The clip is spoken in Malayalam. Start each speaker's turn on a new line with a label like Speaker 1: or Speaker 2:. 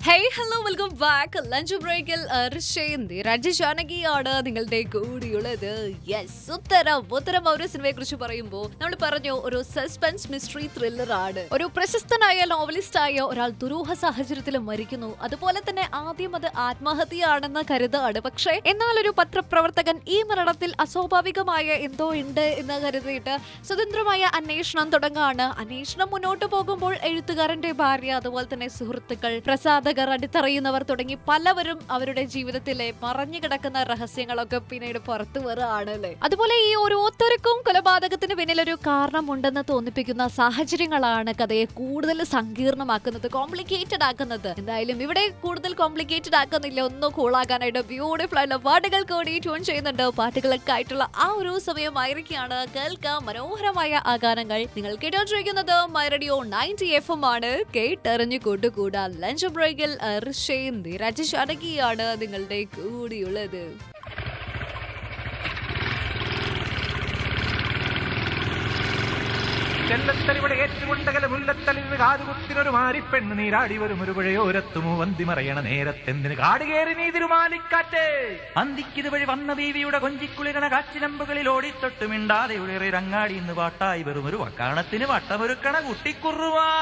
Speaker 1: hey hello welcome back lunch ബ്രേക്കിൽ ഋഷേന്തി രാജശാനകിയാണ് നിങ്ങളുടെ കൂടിയുള്ളത് യെസ് ഉത്തരം ഉത്തരം ഒരു സിനിമയെ കുറിച്ച് പറയുമ്പോൾ നമ്മൾ പറഞ്ഞു ഒരു സസ്പെൻസ് മിസ്റ്ററി ത്രില്ലർ ആണ് ഒരു പ്രശസ്തനായ നോവലിസ്റ്റ് ആയ ഒരാൾ ദുരൂഹ സാഹചര്യത്തിൽ മരിക്കുന്നു അതുപോലെ തന്നെ ആദ്യം അത് ആത്മഹത്യയാണെന്ന് കരുതാണ് പക്ഷേ എന്നാൽ ഒരു പത്രപ്രവർത്തകൻ ഈ മരണത്തിൽ അസ്വാഭാവികമായ എന്തോ ഉണ്ട് എന്ന് കരുതിയിട്ട് സ്വതന്ത്രമായ അന്വേഷണം തുടങ്ങാണ് അന്വേഷണം മുന്നോട്ട് പോകുമ്പോൾ എഴുത്തുകാരന്റെ ഭാര്യ അതുപോലെ തന്നെ സുഹൃത്തുക്കൾ പ്രസാധകർ അടിത്തറയുന്നവർ തുടങ്ങി പലവരും അവരുടെ ജീവിതത്തിലെ മറഞ്ഞു കിടക്കുന്ന രഹസ്യങ്ങളൊക്കെ പിന്നീട് പുറത്തു വരികയാണ് അല്ലേ അതുപോലെ ഈ ഓരോരുത്തർക്കും കൊലപാതകത്തിന് പിന്നിൽ ഒരു കാരണമുണ്ടെന്ന് തോന്നിപ്പിക്കുന്ന സാഹചര്യങ്ങളാണ് കഥയെ കൂടുതൽ സങ്കീർണമാക്കുന്നത് കോംപ്ലിക്കേറ്റഡ് ആക്കുന്നത് എന്തായാലും ഇവിടെ കൂടുതൽ കോംപ്ലിക്കേറ്റഡ് ആക്കുന്നില്ല ഒന്നും കൂളാകാനായിട്ട് ബ്യൂട്ടിഫുൾ ആയിട്ടുള്ള പാട്ടുകൾ കൂടി ട്യൂൺ ചെയ്യുന്നുണ്ട് പാട്ടുകളൊക്കെ ആയിട്ടുള്ള ആ ഒരു സമയമായിരിക്കുകയാണ് കേൾക്കാം മനോഹരമായ ആ ഗാനങ്ങൾ നിങ്ങൾ കേട്ടോണ്ടിരിക്കുന്നത് my radio ninety F M ആണ് കേട്ടറിഞ്ഞു കൂട്ടുകൂടാ ലഞ്ച് ബ്രേക്കിൽ അർഷയും നിരജ് അടക്കിയാണ് നിങ്ങളുടെ കൂടിയുള്ളത്
Speaker 2: ചെല്ലത്തലിവിടെ ഏറ്റുമുണ്ടകല മുല്ലത്തലിന് കാതുകുത്തിനൊരു മാരിപ്പെണ്ണ് നീരാടി വരും ഒരു പുഴയോരത്തുമു വന്തി മറയണ നേരത്തെന്തിന് കാട് കയറി നീ തിരുമാലിക്കാറ്റ്
Speaker 3: അന്തിക്കിത് വഴി വന്ന ബീവിയുടെ കൊഞ്ചിക്കുളികണ കാച്ചിലമ്പുകളിൽ ഓടിത്തൊട്ട് മിണ്ടാതെ ഉളിറി രങ്ങാടി ഇന്ന് പാട്ടായി വെറും ഒരു വക്കാണത്തിന് വട്ടമൊരുക്കണ കുട്ടിക്കുറുവാ